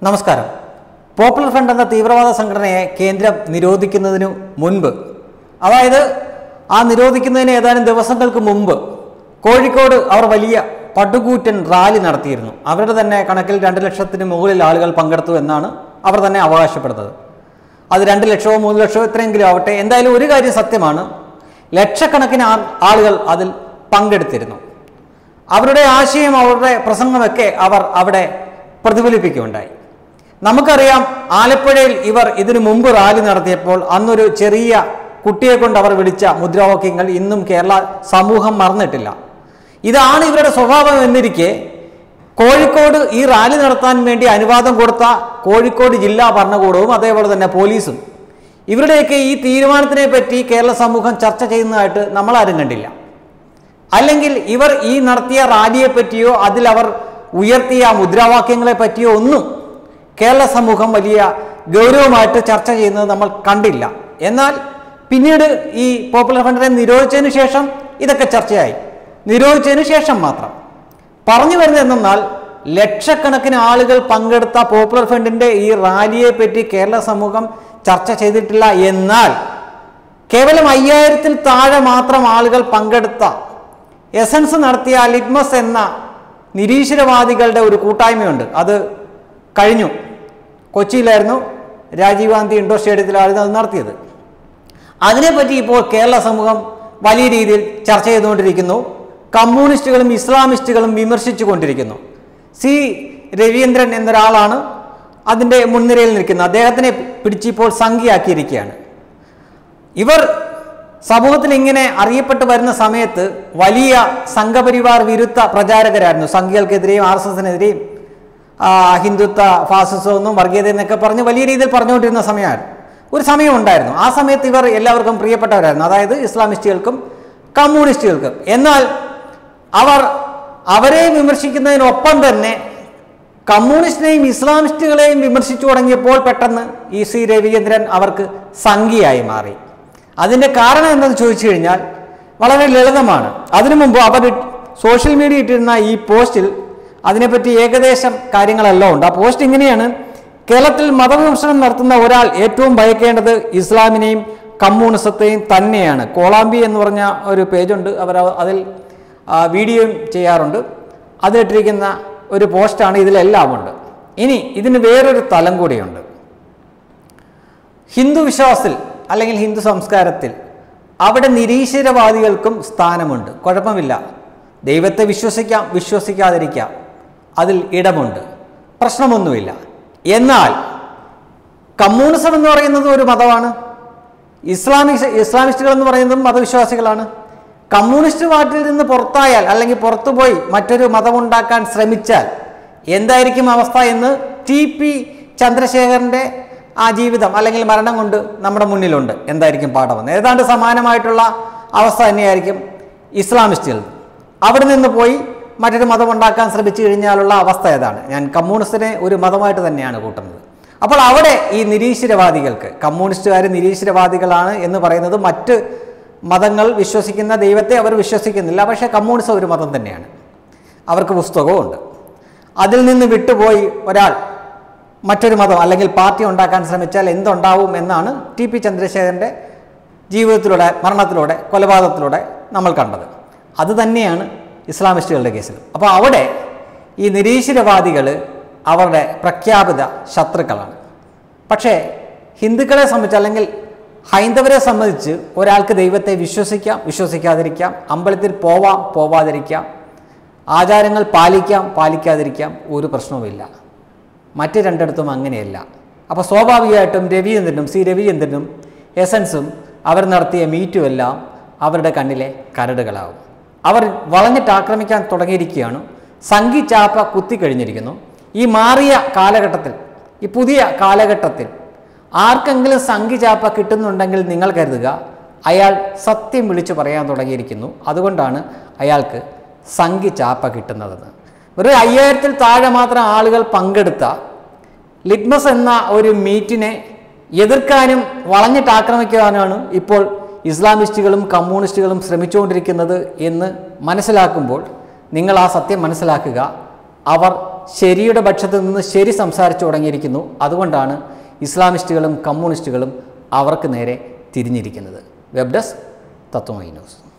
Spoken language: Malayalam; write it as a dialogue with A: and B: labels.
A: നമസ്കാരം പോപ്പുലർ ഫ്രണ്ട് എന്ന തീവ്രവാദ സംഘടനയെ കേന്ദ്രം നിരോധിക്കുന്നതിനു മുൻപ് അതായത് ആ നിരോധിക്കുന്നതിന് ഏതാനും ദിവസങ്ങൾക്ക് മുമ്പ് കോഴിക്കോട് അവർ വലിയ പടുകൂറ്റൻ റാലി നടത്തിയിരുന്നു അവരുടെ തന്നെ കണക്കിൽ രണ്ട് ലക്ഷത്തിന് മുകളിൽ ആളുകൾ പങ്കെടുത്തു എന്നാണ് അവർ തന്നെ അവകാശപ്പെടുന്നത് അത് രണ്ട് ലക്ഷമോ മൂന്ന് ലക്ഷമോ എത്രയെങ്കിലും ആവട്ടെ എന്തായാലും ഒരു കാര്യം സത്യമാണ് ലക്ഷക്കണക്കിന് ആ- ആളുകൾ അതിൽ പങ്കെടുത്തിരുന്നു അവരുടെ ആശയം അവരുടെ പ്രസംഗമൊക്കെ അവർ അവിടെ പ്രതിഫലിപ്പിക്കുകയുണ്ടായി നമുക്കറിയാം ആലപ്പുഴയിൽ ഇവർ ഇതിനു മുമ്പ് റാലി നടത്തിയപ്പോൾ അന്നൊരു ചെറിയ കുട്ടിയെ കൊണ്ട് അവർ വിളിച്ച മുദ്രാവാക്യങ്ങൾ ഇന്നും കേരള സമൂഹം മറന്നിട്ടില്ല ഇതാണ് ഇവരുടെ സ്വഭാവം എന്നിരിക്കെ കോഴിക്കോട് ഈ റാലി നടത്താൻ വേണ്ടി അനുവാദം കൊടുത്ത കോഴിക്കോട് ജില്ലാ ഭരണകൂടവും അതേപോലെ തന്നെ പോലീസും ഇവരുടെയൊക്കെ ഈ തീരുമാനത്തിനെ പറ്റി കേരള സമൂഹം ചർച്ച ചെയ്യുന്നതായിട്ട് നമ്മളാരും കണ്ടില്ല അല്ലെങ്കിൽ ഇവർ ഈ നടത്തിയ റാലിയെ പറ്റിയോ അതിൽ അവർ ഉയർത്തിയ മുദ്രാവാക്യങ്ങളെ പറ്റിയോ ഒന്നും കേരള സമൂഹം വലിയ ഗൗരവമായിട്ട് ചർച്ച ചെയ്യുന്നത് നമ്മൾ കണ്ടില്ല എന്നാൽ പിന്നീട് ഈ പോപ്പുലർ ഫ്രണ്ടിനെ നിരോധിച്ചതിന് ശേഷം ഇതൊക്കെ ചർച്ചയായി നിരോധിച്ചതിന് ശേഷം മാത്രം പറഞ്ഞു വരുന്നത് എന്തെന്നാൽ ലക്ഷക്കണക്കിന് ആളുകൾ പങ്കെടുത്ത പോപ്പുലർ ഫ്രണ്ടിന്റെ ഈ റാലിയെ പറ്റി കേരള സമൂഹം ചർച്ച ചെയ്തിട്ടില്ല എന്നാൽ കേവലം അയ്യായിരത്തിൽ താഴെ മാത്രം ആളുകൾ പങ്കെടുത്ത എസൻസ് നടത്തിയ ലിറ്റ്മസ് എന്ന നിരീശ്വരവാദികളുടെ ഒരു കൂട്ടായ്മയുണ്ട് അത് കഴിഞ്ഞു കൊച്ചിയിലായിരുന്നു രാജീവ് ഗാന്ധി ഇൻഡോർ സ്റ്റേഡിയത്തിലായിരുന്നു അത് നടത്തിയത് അതിനെപ്പറ്റി ഇപ്പോൾ കേരള സമൂഹം വലിയ രീതിയിൽ ചർച്ച ചെയ്തുകൊണ്ടിരിക്കുന്നു കമ്മ്യൂണിസ്റ്റുകളും ഇസ്ലാമിസ്റ്റുകളും വിമർശിച്ചു കൊണ്ടിരിക്കുന്നു സി രവീന്ദ്രൻ എന്നൊരാളാണ് അതിൻ്റെ മുൻനിരയിൽ നിൽക്കുന്നത് അദ്ദേഹത്തിനെ പിടിച്ചിപ്പോൾ സംഖ്യയാക്കിയിരിക്കുകയാണ് ഇവർ സമൂഹത്തിൽ ഇങ്ങനെ അറിയപ്പെട്ടു വരുന്ന സമയത്ത് വലിയ സംഘപരിവാർ വിരുദ്ധ പ്രചാരകരായിരുന്നു സംഘികൾക്കെതിരെയും ആർ എസ് എസിനെതിരെയും ഹിന്ദുത്വ ഫാസിസമെന്നും വർഗീയത എന്നൊക്കെ പറഞ്ഞ് വലിയ രീതിയിൽ പറഞ്ഞുകൊണ്ടിരുന്ന സമയമായിരുന്നു ഒരു സമയം ഉണ്ടായിരുന്നു ആ സമയത്ത് ഇവർ എല്ലാവർക്കും പ്രിയപ്പെട്ടവരായിരുന്നു അതായത് ഇസ്ലാമിസ്റ്റുകൾക്കും കമ്മ്യൂണിസ്റ്റുകൾക്കും എന്നാൽ അവർ അവരെ വിമർശിക്കുന്നതിനൊപ്പം തന്നെ കമ്മ്യൂണിസ്റ്റിനെയും ഇസ്ലാമിസ്റ്റുകളെയും വിമർശിച്ചു തുടങ്ങിയപ്പോൾ പെട്ടെന്ന് ഇ സി രവീന്ദ്രൻ അവർക്ക് സംഖ്യയായി മാറി അതിൻ്റെ കാരണം എന്തെന്ന് ചോദിച്ചു കഴിഞ്ഞാൽ വളരെ ലളിതമാണ് അതിനു മുമ്പ് അവർ സോഷ്യൽ മീഡിയ ഇട്ടിരുന്ന ഈ പോസ്റ്റിൽ അതിനെപ്പറ്റി ഏകദേശം കാര്യങ്ങളെല്ലാം ഉണ്ട് ആ പോസ്റ്റ് ഇങ്ങനെയാണ് കേരളത്തിൽ മതവിമർശനം നടത്തുന്ന ഒരാൾ ഏറ്റവും ഭയക്കേണ്ടത് ഇസ്ലാമിനെയും കമ്മ്യൂണിസത്തെയും തന്നെയാണ് കോളാമ്പി എന്ന് പറഞ്ഞ ഒരു പേജുണ്ട് അവർ അതിൽ ആ, വീഡിയോയും ചെയ്യാറുണ്ട് അതിലിട്ടിരിക്കുന്ന ഒരു പോസ്റ്റാണ് ഇതിലെല്ലാം ഉണ്ട് ഇനി ഇതിന് വേറൊരു തലം കൂടിയുണ്ട് ഹിന്ദു വിശ്വാസത്തിൽ അല്ലെങ്കിൽ ഹിന്ദു സംസ്കാരത്തിൽ അവിടെ നിരീശ്വരവാദികൾക്കും സ്ഥാനമുണ്ട് കുഴപ്പമില്ല ദൈവത്തെ വിശ്വസിക്കാം വിശ്വസിക്കാതിരിക്കാം അതിൽ ഇടമുണ്ട് പ്രശ്നമൊന്നുമില്ല എന്നാൽ കമ്മ്യൂണിസം എന്ന് പറയുന്നത് ഒരു മതമാണ് ഇസ്ലാമിക് ഇസ്ലാമിസ്റ്റുകൾ എന്ന് പറയുന്നതും മതവിശ്വാസികളാണ് കമ്മ്യൂണിസ്റ്റ് പാർട്ടിയിൽ നിന്ന് പുറത്തായാൽ അല്ലെങ്കിൽ പുറത്തുപോയി മറ്റൊരു മതമുണ്ടാക്കാൻ ശ്രമിച്ചാൽ എന്തായിരിക്കും അവസ്ഥ എന്ന് ടി പി ചന്ദ്രശേഖരൻ്റെ ആ ജീവിതം അല്ലെങ്കിൽ മരണം കൊണ്ട് നമ്മുടെ മുന്നിലുണ്ട് എന്തായിരിക്കും പാഠമെന്ന് ഏതാണ്ട് സമാനമായിട്ടുള്ള അവസ്ഥ തന്നെയായിരിക്കും ഇസ്ലാമിസ്റ്റുകൾ അവിടെ നിന്ന് പോയി മറ്റൊരു മതം ഉണ്ടാക്കാൻ ശ്രമിച്ചു കഴിഞ്ഞാലുള്ള അവസ്ഥ ഏതാണ് ഞാൻ കമ്മ്യൂണിസ്റ്റിനെ ഒരു മതമായിട്ട് തന്നെയാണ് കൂട്ടുന്നത് അപ്പോൾ അവിടെ ഈ നിരീശ്വരവാദികൾക്ക് കമ്മ്യൂണിസ്റ്റുകാർ നിരീശ്വരവാദികളാണ് എന്ന് പറയുന്നത് മറ്റ് മതങ്ങൾ വിശ്വസിക്കുന്ന ദൈവത്തെ അവർ വിശ്വസിക്കുന്നില്ല പക്ഷേ കമ്മ്യൂണിസം ഒരു മതം തന്നെയാണ് അവർക്ക് പുസ്തകവും ഉണ്ട് അതിൽ നിന്ന് വിട്ടുപോയി ഒരാൾ മറ്റൊരു മതം അല്ലെങ്കിൽ പാർട്ടി ഉണ്ടാക്കാൻ ശ്രമിച്ചാൽ എന്തുണ്ടാവും എന്നാണ് ടി പി ചന്ദ്രശേഖരൻ്റെ ജീവിതത്തിലൂടെ മരണത്തിലൂടെ കൊലപാതകത്തിലൂടെ നമ്മൾ കണ്ടത് അത് തന്നെയാണ് ഇസ്ലാമിസ്റ്റുകളുടെ കേസിലും അപ്പോൾ അവിടെ ഈ നിരീശ്വരവാദികൾ അവരുടെ പ്രഖ്യാപിത ശത്രുക്കളാണ് പക്ഷേ ഹിന്ദുക്കളെ സംബന്ധിച്ച് അല്ലെങ്കിൽ ഹൈന്ദവരെ സംബന്ധിച്ച് ഒരാൾക്ക് ദൈവത്തെ വിശ്വസിക്കാം വിശ്വസിക്കാതിരിക്കാം അമ്പലത്തിൽ പോവാം പോവാതിരിക്കാം ആചാരങ്ങൾ പാലിക്കാം പാലിക്കാതിരിക്കാം ഒരു പ്രശ്നവുമില്ല മറ്റ് രണ്ടിടത്തും അങ്ങനെയല്ല അപ്പോൾ സ്വാഭാവികമായിട്ടും രവീന്ദ്രനും സി രവീന്ദ്രനും എസൻസും അവർ നടത്തിയ മീറ്റും എല്ലാം അവരുടെ കണ്ണിലെ കരടുകളാവും അവർ വളഞ്ഞിട്ട് ആക്രമിക്കാൻ തുടങ്ങിയിരിക്കുകയാണ് സംഘി ചാപ്പ കുത്തിക്കഴിഞ്ഞിരിക്കുന്നു ഈ മാറിയ കാലഘട്ടത്തിൽ ഈ പുതിയ കാലഘട്ടത്തിൽ ആർക്കെങ്കിലും സംഘി ചാപ്പ കിട്ടുന്നുണ്ടെങ്കിൽ നിങ്ങൾ കരുതുക അയാൾ സത്യം വിളിച്ചു പറയാൻ തുടങ്ങിയിരിക്കുന്നു അതുകൊണ്ടാണ് അയാൾക്ക് സംഘി ചാപ്പ കിട്ടുന്നതെന്ന് ഒരു അയ്യായിരത്തിൽ താഴെ മാത്രം ആളുകൾ പങ്കെടുത്ത ലിറ്റ്മസ് എന്ന ഒരു മീറ്റിനെ എതിർക്കാനും വളഞ്ഞിട്ട് ആക്രമിക്കാനാണ് ഇപ്പോൾ ഇസ്ലാമിസ്റ്റുകളും കമ്മ്യൂണിസ്റ്റുകളും ശ്രമിച്ചുകൊണ്ടിരിക്കുന്നത് എന്ന് മനസ്സിലാക്കുമ്പോൾ നിങ്ങൾ ആ സത്യം മനസ്സിലാക്കുക അവർ ശരിയുടെ പക്ഷത്ത് നിന്ന് ശരി സംസാരിച്ചു തുടങ്ങിയിരിക്കുന്നു അതുകൊണ്ടാണ് ഇസ്ലാമിസ്റ്റുകളും കമ്മ്യൂണിസ്റ്റുകളും അവർക്ക് നേരെ തിരിഞ്ഞിരിക്കുന്നത് വെബ് ഡെസ്ക് തത്വമൈ ന്യൂസ്